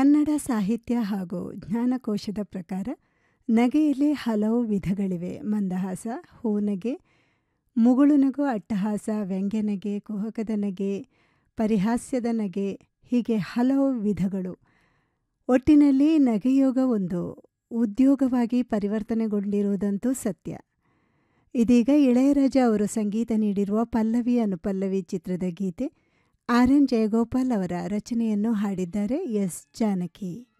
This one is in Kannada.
ಕನ್ನಡ ಸಾಹಿತ್ಯ ಹಾಗೂ ಜ್ಞಾನಕೋಶದ ಪ್ರಕಾರ ನಗೆಯಲ್ಲಿ ಹಲವು ವಿಧಗಳಿವೆ ಮಂದಹಾಸ ಹೂನಗೆ ಮುಗುಳು ನಗು ಅಟ್ಟಹಾಸ ವ್ಯಂಗ್ಯನಗೆ ಕುಹಕದ ನಗೆ ಪರಿಹಾಸ್ಯದ ನಗೆ ಹೀಗೆ ಹಲವು ವಿಧಗಳು ಒಟ್ಟಿನಲ್ಲಿ ನಗೆಯೋಗ ಒಂದು ಉದ್ಯೋಗವಾಗಿ ಪರಿವರ್ತನೆಗೊಂಡಿರುವುದಂತೂ ಸತ್ಯ ಇದೀಗ ಇಳೆಯರಾಜ ಅವರು ಸಂಗೀತ ನೀಡಿರುವ ಪಲ್ಲವಿ ಅನುಪಲ್ಲವಿ ಚಿತ್ರದ ಗೀತೆ ಆರ್ ಎನ್ ಜಯಗೋಪಾಲ್ ಅವರ ರಚನೆಯನ್ನು ಹಾಡಿದ್ದಾರೆ ಎಸ್ ಜಾನಕಿ